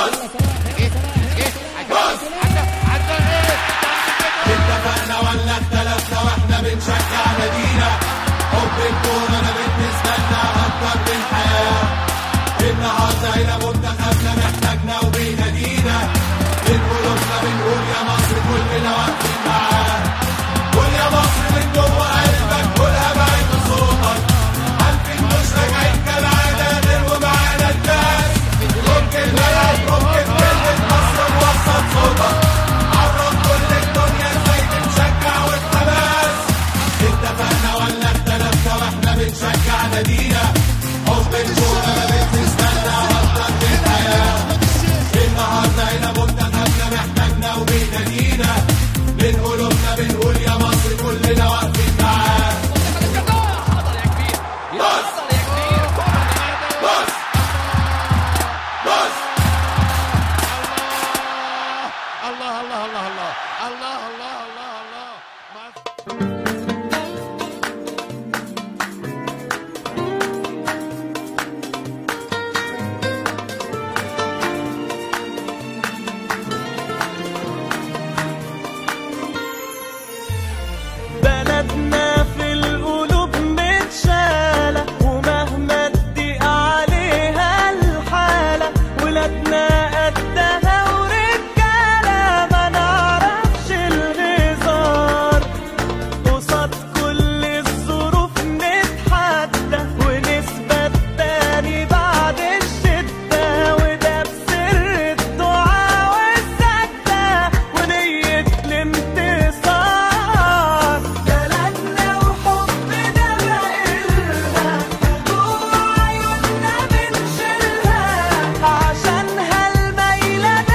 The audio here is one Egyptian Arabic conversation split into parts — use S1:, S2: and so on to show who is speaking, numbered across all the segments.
S1: بص
S2: ايه ايه
S1: بص
S2: عدى ايه
S1: اتفقنا ولا اختلفنا واحنا بنشجع نادينا حب الكورة انا بالنسبة لنا اكتر من الحياة النهاردة هنا منتخبنا محتاجنا وبينادينا من قلوبنا بنقول يا مصر كلنا واقفين معاه قول يا مصر من جوه قلبك قولها بعيد صوتك عارفين مش راجعين كالعادة غير ومعانا الناس ممكن بلد ممكن كلمة مصر موصل صوتك عرف كل الدنيا ازاي بنشجع والحماس اتفقنا ولا اختلفنا واحنا بنشجع نادينا حب الكورة ما بتستنى اكتر من الحياة النهارده هنا منتخبنا محتاجنا وبينادينا من قلوبنا بنقول يا مصر كلنا واقفين معاه بص بص بص
S2: الله الله الله الله الله الله الله الله مصر
S3: بلدنا في القلوب متشالة ومهما تضيق عليها الحالة ولادنا قدها ورجالة ما نعرفش الهزار قصاد كل الظروف نتحدى ونثبت تاني بعد الشدة وده بسر الدعاء والسجدة ونية الانتصار بلدنا وحبنا بقلها جوه عيوننا بنشيلها عشانها الميلة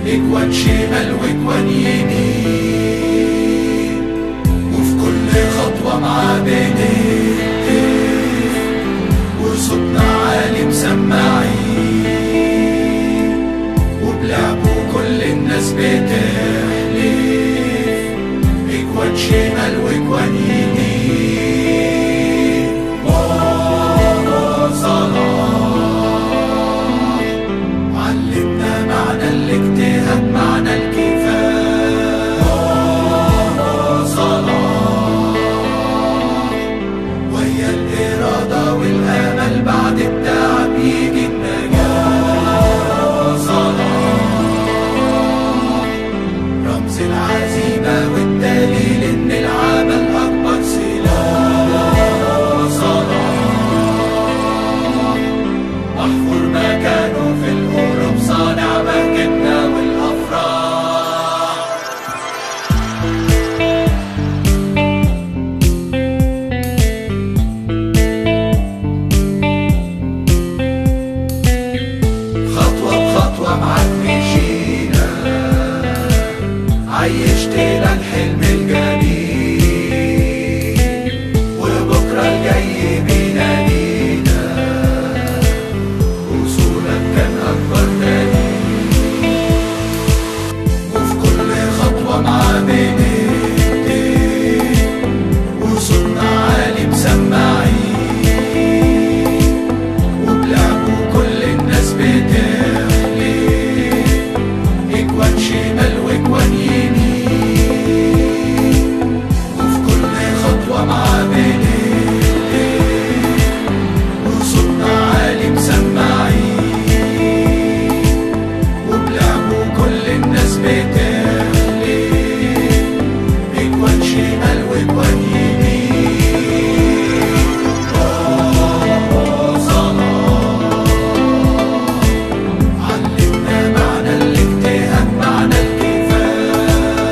S1: اكوان شمال واكوان يمين وفي كل خطوة معاه بنهتف وصوتنا عالي مسمعين وبلعبه كل الناس بتحلف اكوان شمال واكوان يمين مو صلاح علمنا معنى الاجتهاد معنى الكفاح مو صلاح وهي الإرادة والأمل بعد التعب يجي النجاح صلاح رمز العزيمة والدليل إن العمل أكبر سلاح صلاح محفور مكانه في القلوب صانع مهجتنا والأفراح خطوة بخطوة معاك مشينا عيشتنا الحلم الجميل وبكرة الجاي بينادينا وصولك كان أكبر دليل وفي كل خطوة معاه بنهتف وصوتنا عالي مسمعين وبلعبه كل الناس بتحلف اكوان شمال واكوان يمين وفي كل خطوة معاه بنهتف وصوتنا عالي مسمعين وبلعبه كل الناس بتحلف اكوان شمال واكوان يمين أوه صلاح علمنا معنى الاجتهاد معنى الكفاح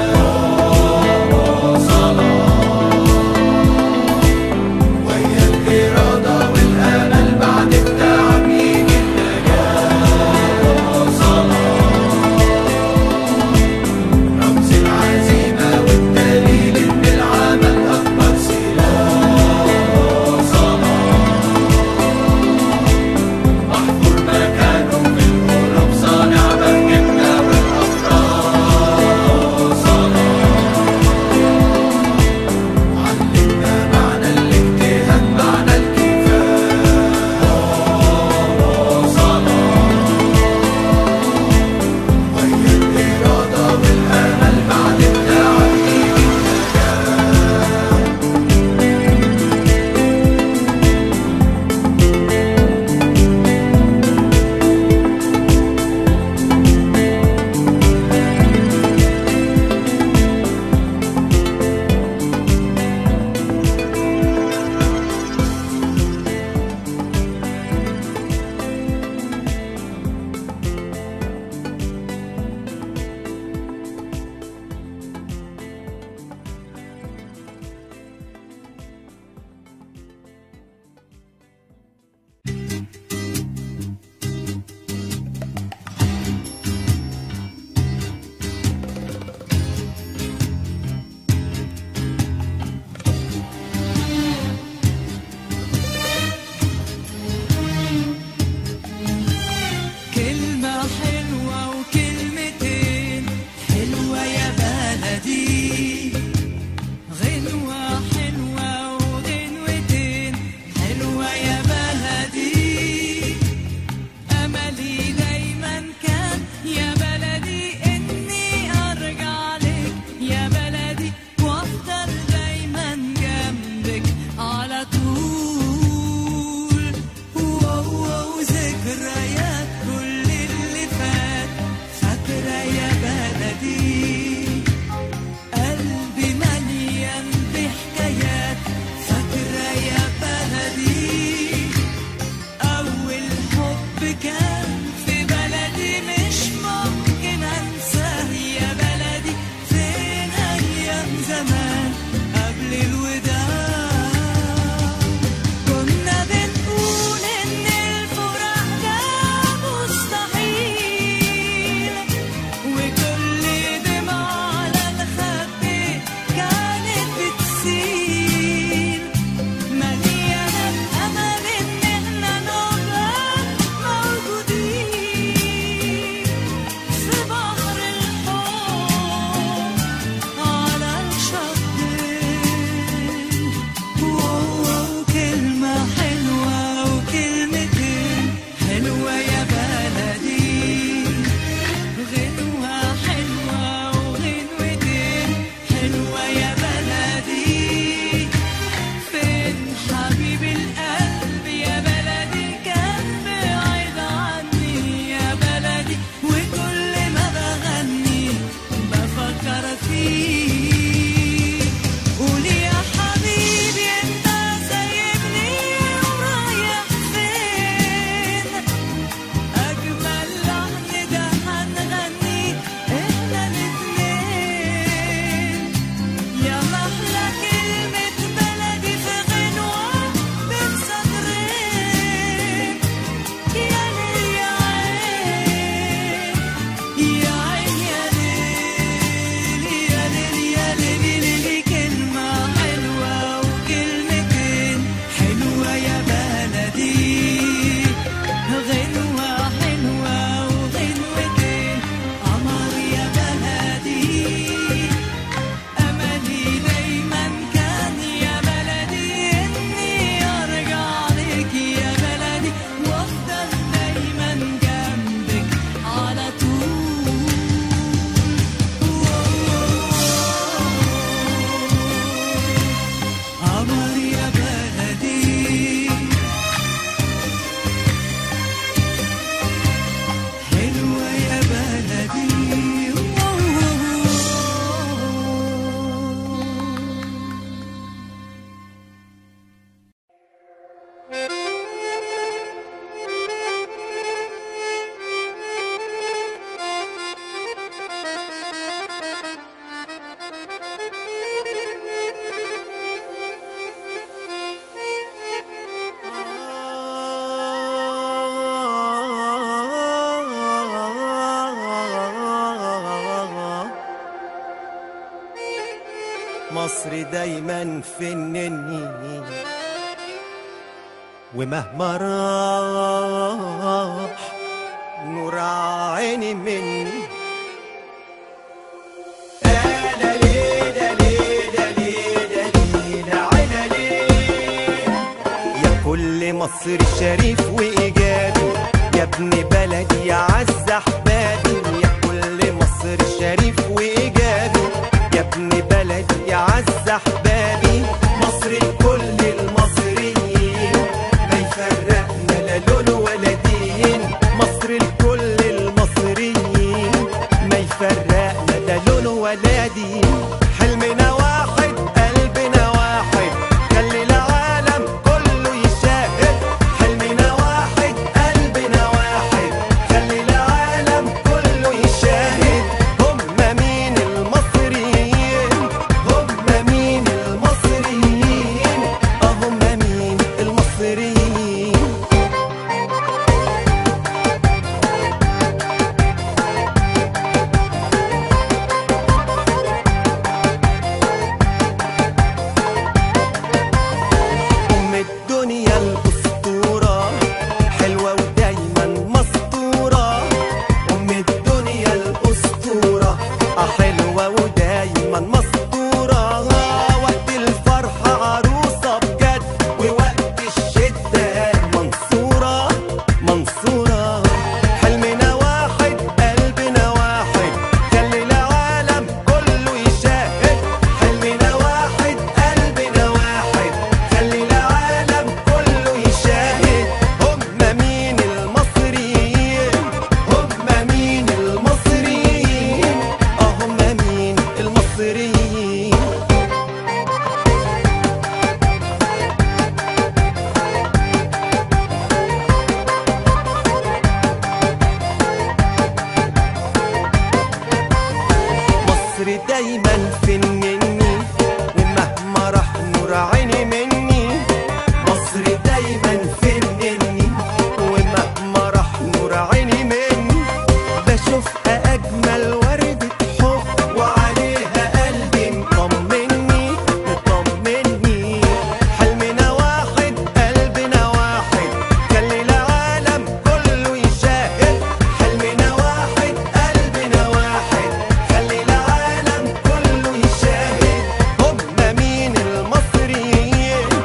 S3: مصر دايما في النني ومهما راح نور عيني مني أنا ليلة ليلة ليلة ليلة عينة ليلة يا كل مصر شريف وإيجابي يا ابن بلدي يا عز أحبابي يا كل مصر شريف وإيجابي يا ابن بلدي يا عز أحبابي مصر لكل المصريين ما يفرقنا لا لون ولا دين مصر لكل المصريين ما يفرقنا لا لون ولا دين حلمنا واحد قلبنا واحد خلي العالم كله يشاهد حلمنا واحد قلبنا واحد خلي العالم كله يشاهد هم مين المصريين هم مين المصريين اه هم مين المصريين أم الدنيا الأسطورة حلوة ودايما مسطورة أم الدنيا الأسطورة آه حلوة ودايما مسطورة وقت الفرحة عروسة بجد ووقت الشدة منصورة منصورة حلمنا واحد قلبنا واحد خلي العالم كله يشاهد حلمنا واحد قلبنا واحد خلي العالم كله يشاهد هم مين المصريين هم مين المصريين اه هم مين المصريين مصر دايما في النني ومهما راح نور عيني مني مصر دايما في النني ومهما راح نور عيني مني بشوفها اجمل وردة حب وعليها قلبي مطمني مطمني حلمنا واحد قلبنا واحد خلي العالم كله يشاهد حلمنا واحد قلبنا واحد خلي العالم كله يشاهد هم مين المصريين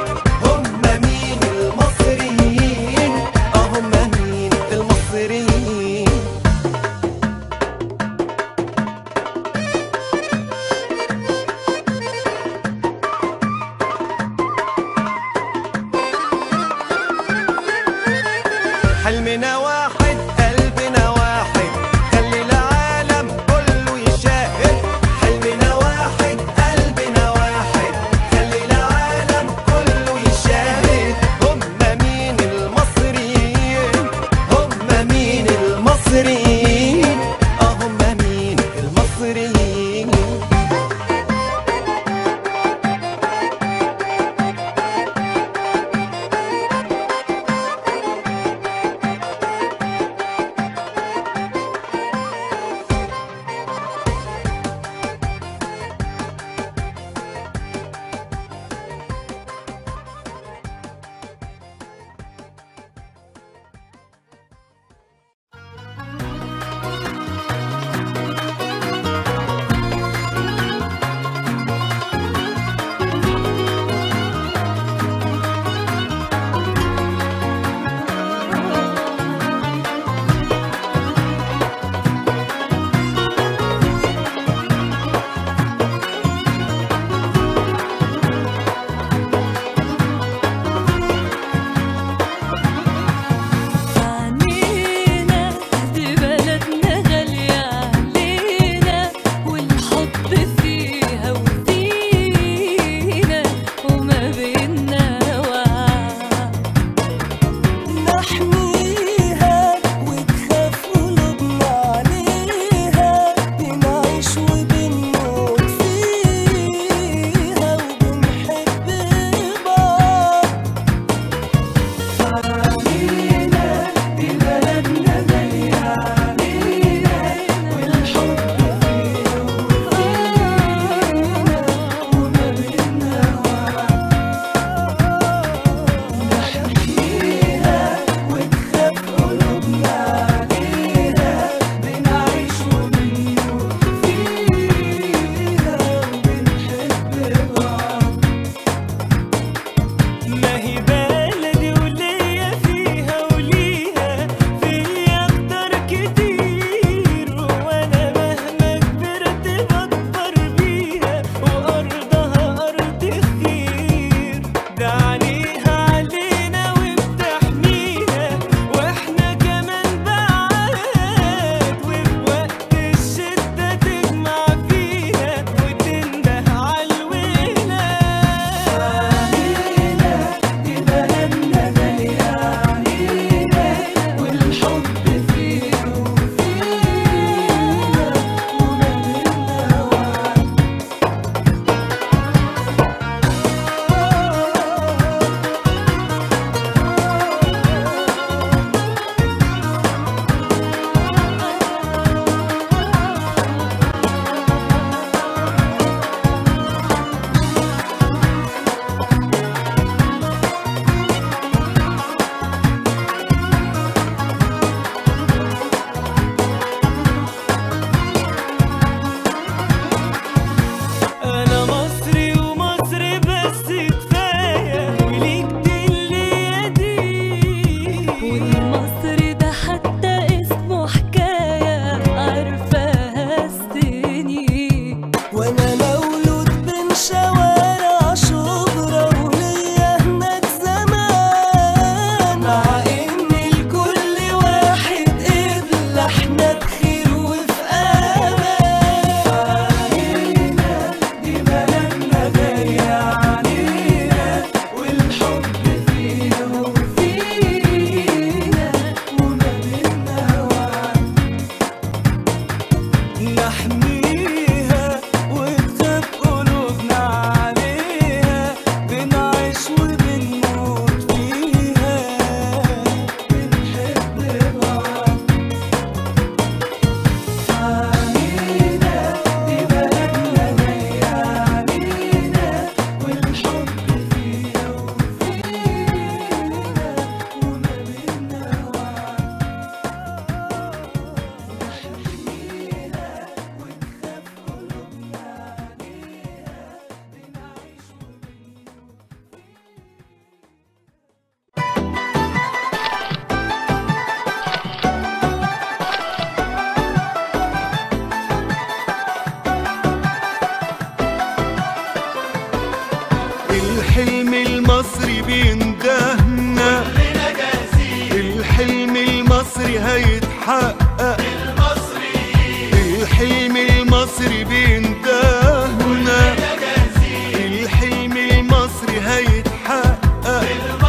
S3: المصري بيندهنا الحلم المصري هيتحقق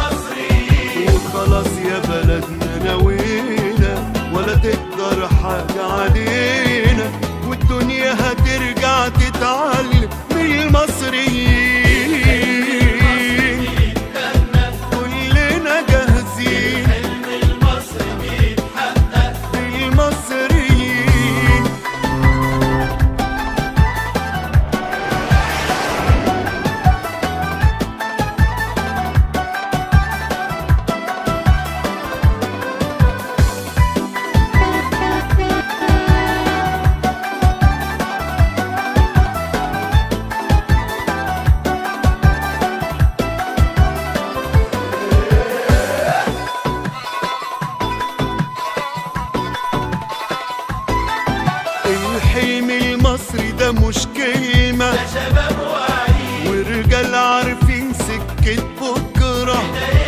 S3: وخلاص يا بلدنا نوينا ولا تقدر حاجة علينا والدنيا هترجع تتعلم من المصريين كلنا جاهزين المصريين الحلم المصري ده مش كلمة ده شباب واعيين ورجال عارفين سكة بكرة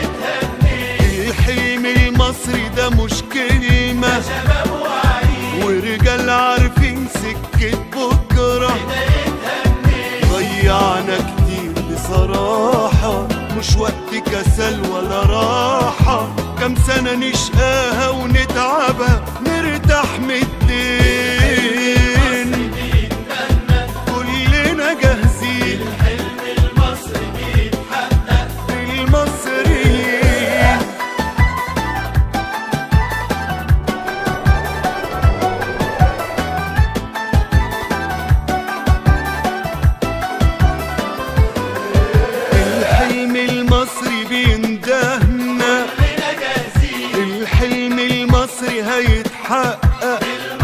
S3: الحلم المصري ده مش كلمة ده شباب واعيين ورجال عارفين سكة بكرة ضيعنا كتير بصراحة مش وقت كسل ولا راحة كم سنة نشقاها ونتعبها نرتاح من الدين كلنا جاهزين المصريين الحلم المصري بيندهنا الحلم المصري هيتحقق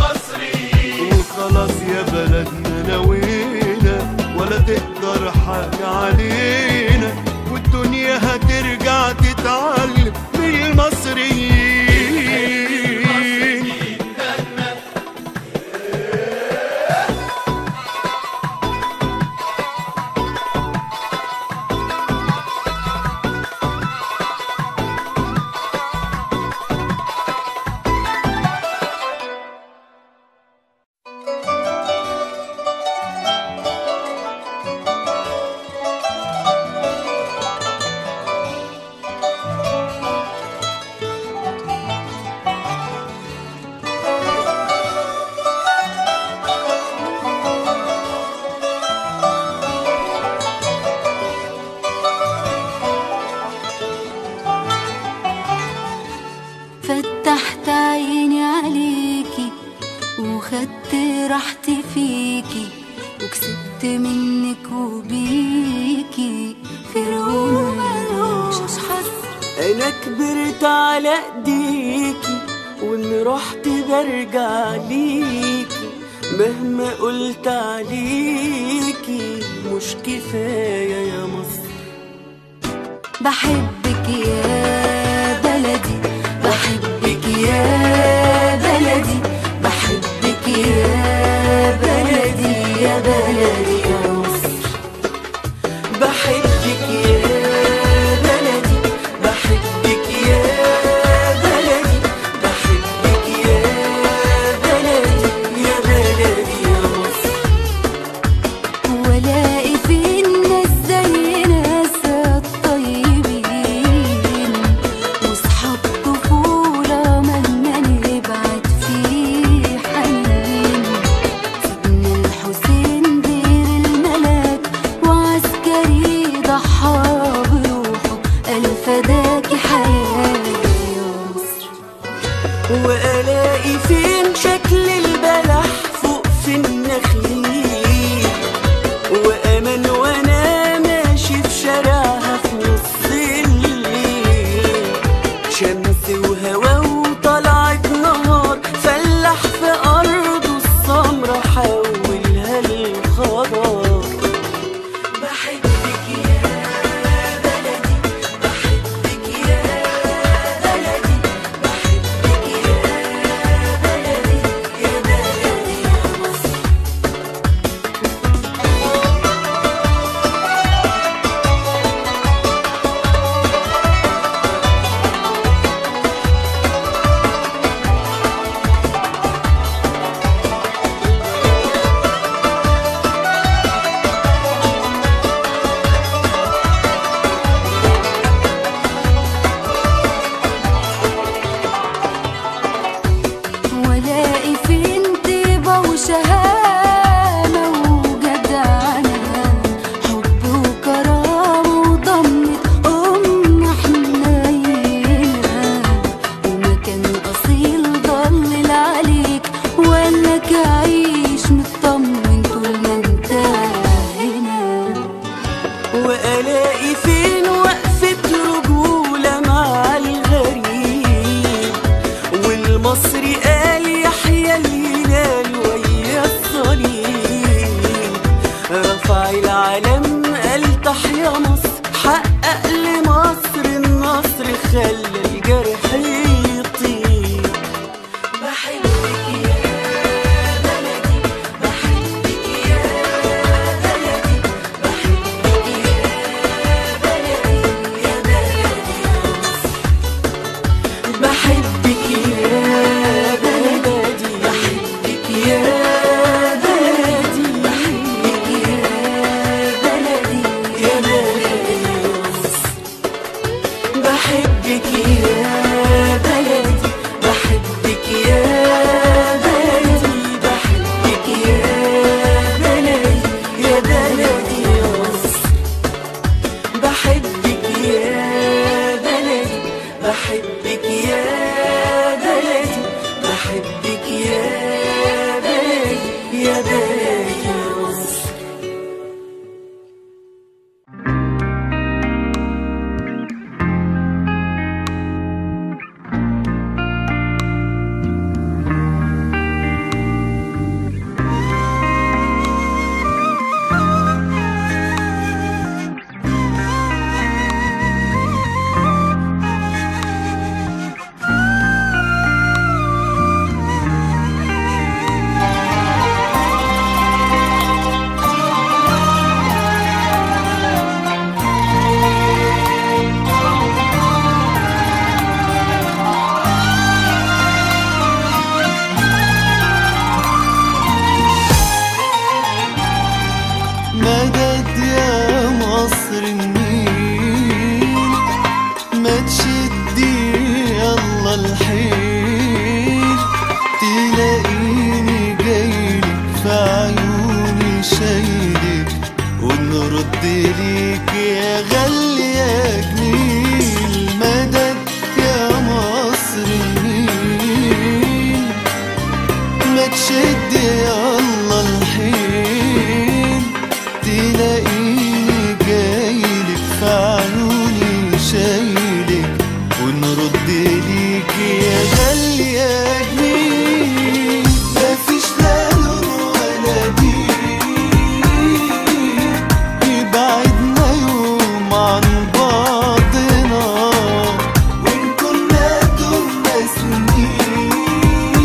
S3: وخلاص يا بلدنا نوينا ولا تقدر حاجة علينا والدنيا هترجع تتعلم من المصريين
S4: فتحت عيني عليكي وخدت راحتي فيكي وكسبت منك وبيكي خير وملوش حظ
S5: انا كبرت على ايديكي وان رحت برجع ليكي مهما قلت عليكي مش كفايه يا مصر
S4: بحبك يا بلدي بحبك يا بلدي بحبك يا بلدي يا بلدي يا مصر
S5: بحبك يا بلدي بحبك يا بلدي بحبك يا بلدي يا بلدي يا مصر
S4: والاقي في الناس زي ناس الطيبين واصحاب طفولة مهما نبعد في حنين سيدنا الحسين دير الملاك وعسكري ضحى بروحه قال فداكي حياتي يا مصر
S5: والاقي فين شكل البلح فوق في النخيل وامان وانا ماشي في شارعها في نص الليل شمس وهوا وطلعت نهار فلح في ارضه السمرة حولها للخضار بحبك يا بلدي بحبك يا بلدي بحبك يا بلدي يا بلدي يا مصر العالم قال تحيا مصر حقق لمصر النصر خلى الجرح يطير بحبك يا بلدي بحبك يا بلدي بحبك يا بلدي يا بلدي يا مصر بحبك يا بلدي بحبك يا بلدي بحبك يا بلدي يا بلدي يا مصر بحبك يا بلدي بحبك يا بلدي بحبك يا بلدي يا بلدي يا مصر بحبك يا بلدي بحبك يا بلدي بحبك يا بلدي يا بلدي يا مصر
S3: مدد يا مصر النيل ما تشدي يلا الحيل تلاقيني جايلك في عيوني شايلك ونرد ليك يا غالي يا جميل مدد يا مصر النيل ما تشد يلا الحيل تلاقيني جايلك في عيوني شايلك ونرد ليك يا غالي يا جميل مفيش لا لون ولا دين يبعدنا يوم عن بعضنا وإن كنا دمنا سنين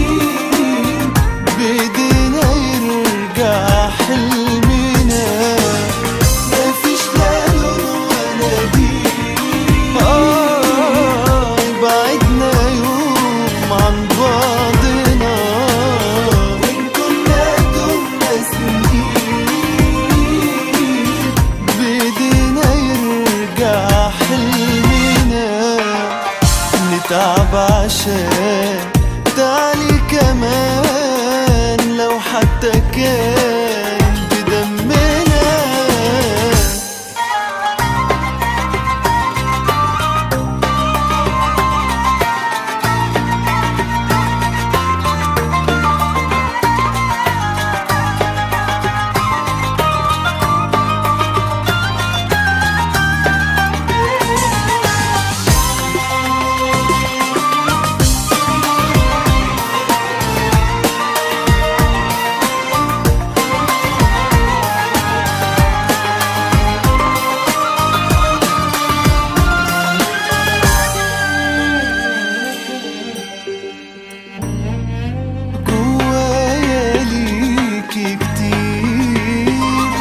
S3: بإيدينا يرجع حلمنا مفيش لا لون ولا دين آه يبعدنا يوم عن بعضنا وإن كنا دمنا سنين بإيدينا يرجع حلمنا نتعب عشان تعلي كمان لو حتى كان بدمنا جوايا ليكي كتير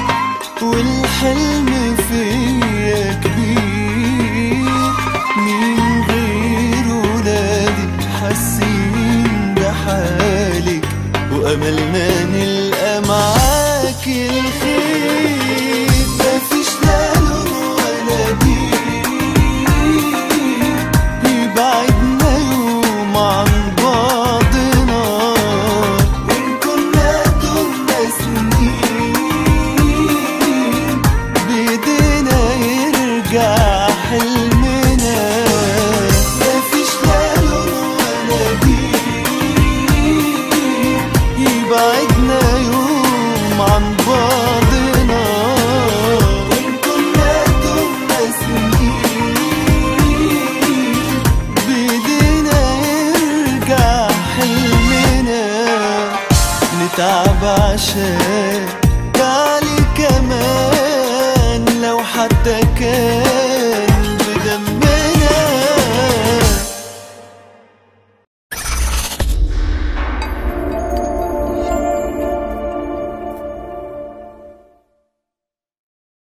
S3: والحلم فيا كبير مين غير ولادي حاسين بحالك واملنا نلقى معاكي الخير مفيش لا لون ولا دين يبعدنا يوم عن بعضنا وإن كنا دمنا سنين بإيدينا يرجع حلمنا مفيش لا لون ولا دين يبعدنا يوم عن بعضنا وإن كنا دمنا سنين بإيدينا يرجع حلمنا نتعب عشان